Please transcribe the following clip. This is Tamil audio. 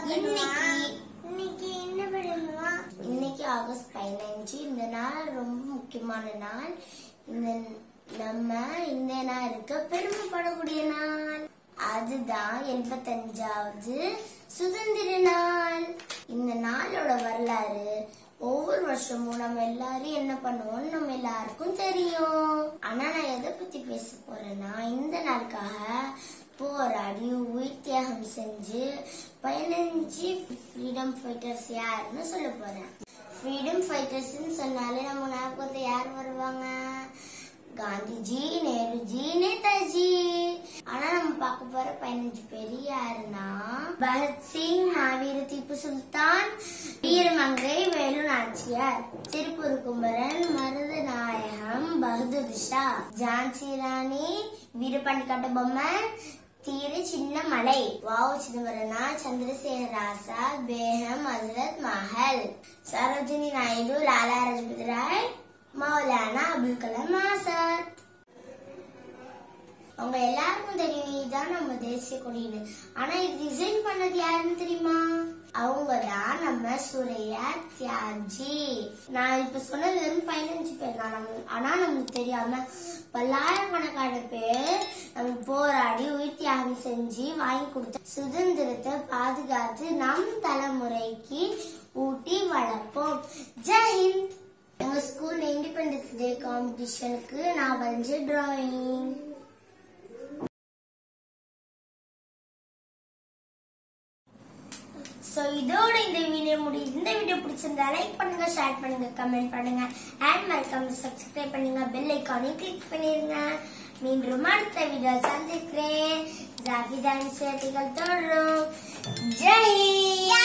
இன்னைக்கு இன்னைக்கு என்ன பண்ணுவா இன்னைக்கு ஆகஸ்ட் பதினஞ்சு இந்த நாள் ரொம்ப முக்கியமான நாள் இந்த நம்ம இந்த நாளுக்கு பெருமைப்படக்கூடிய நாள் அதுதான் எண்பத்தஞ்சாவது சுதந்திர நாள் இந்த நாளோட வரலாறு ஒவ்வொரு வருஷமும் நம்ம எல்லாரும் என்ன பண்ணுவோம் நம்ம எல்லாருக்கும் தெரியும் ஆனா நான் எதை பத்தி பேச போறேன்னா இந்த நாளுக்காக போராடி உயிர் தியாகம் செஞ்சு பதினஞ்சு ஃப்ரீடம் ஃபைட்டர்ஸ் யாருன்னு சொல்ல போறேன் ஃப்ரீடம் ஃபைட்டர்ஸ்னு சொன்னாலே நம்ம ஞாபகத்துல யார் வருவாங்க காந்திஜி நேருஜி நேதாஜி ஆனா நம்ம பார்க்க போற பதினஞ்சு பேர் யாருன்னா பகத் சிங் மாவீர திப்பு சுல்தான் வீரமங்கை வேலு நாச்சியார் திருப்பூர் குமரன் மருது நாயகம் பகதூர் ஷா ஜான்சி ராணி வீரபாண்டி கட்டபொம்மன் தீர சின்ன மலை வாவு சிதம்பரனா சந்திரசேகர் ஆசாத் பேகம் ஹசரத் மஹல் சரோஜினி நாயுடு லாலா லஜபதி ராய் மௌலானா அபுல் கலாம் ஆசாத் அவங்க எல்லாருக்கும் தெரியும் இதுதான் நம்ம தேசிய கொடின்னு ஆனா இது டிசைன் பண்ணது யாருன்னு தெரியுமா அவங்க தான் நம்ம சுரையா தியாஜி நான் இப்ப சொன்னது வந்து பதினஞ்சு பேர் தான் நம்ம ஆனா நமக்கு தெரியாம பல்லாயிரக்கணக்கான பேர் நம்ம போராடி உயிர் தியாகம் செஞ்சு வாங்கி கொடுத்த சுதந்திரத்தை பாதுகாத்து நம் தலைமுறைக்கு ஊட்டி வளர்ப்போம் ஜெயஹிந்த் எங்க ஸ்கூல்ல இண்டிபெண்டன்ஸ் டே காம்படிஷனுக்கு நான் வரைஞ்ச டிராயிங் சோ இதோட இந்த வீடியோ முடியுது இந்த வீடியோ பிடிச்சிருந்தா லைக் பண்ணுங்க ஷேர் பண்ணுங்க கமெண்ட் பண்ணுங்க அண்ட் மறக்காம சப்ஸ்கிரைப் பண்ணுங்க பெல் ஐக்கானையும் கிளிக் பண்ணிருங்க மீண்டும் அடுத்த வீடியோ சந்திக்கிறேன் ஜாஃபி டான்ஸ் தொடரும் ஜெய் ஹிந்த்